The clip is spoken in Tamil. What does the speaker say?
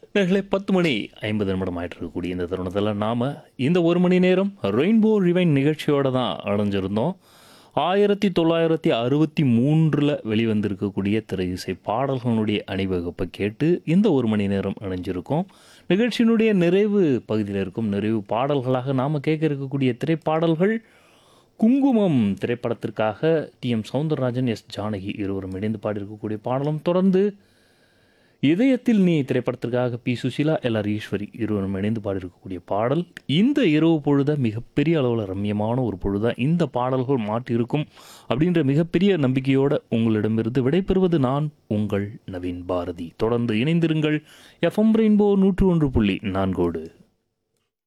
நேர்களே பத்து மணி ஐம்பது நிமிடம் ஆயிட்டு இருக்கக்கூடிய இந்த தருணத்தில் நாம் இந்த ஒரு மணி நேரம் ரெயின்போ ரிவைன் நிகழ்ச்சியோட தான் அடைஞ்சிருந்தோம் ஆயிரத்தி தொள்ளாயிரத்தி அறுபத்தி மூன்றில் வெளிவந்திருக்கக்கூடிய திரை இசை பாடல்களுடைய அணிவகுப்பை கேட்டு இந்த ஒரு மணி நேரம் இணைஞ்சிருக்கோம் நிகழ்ச்சியினுடைய நிறைவு பகுதியில் இருக்கும் நிறைவு பாடல்களாக நாம் கேட்க இருக்கக்கூடிய திரைப்பாடல்கள் குங்குமம் திரைப்படத்திற்காக T M Soundararajan S Janaki இருவரும் இணைந்து பாடியிருக்கக்கூடிய பாடலும் தொடர்ந்து இதயத்தில் நீ திரைப்படத்திற்காக பி சுஷீலா எல்ஆர் ஈஸ்வரி இருவரும் இணைந்து பாடியிருக்கக்கூடிய பாடல் இந்த இரவு பொழுத மிகப்பெரிய அளவில் ரம்யமான ஒரு பொழுதா இந்த பாடல்கள் மாற்றியிருக்கும் அப்படின்ற மிகப்பெரிய நம்பிக்கையோடு உங்களிடமிருந்து விடைபெறுவது நான் உங்கள் நவீன் பாரதி தொடர்ந்து இணைந்திருங்கள் எஃப்எம் ரெயின்போ நூற்று ஒன்று புள்ளி நான்கோடு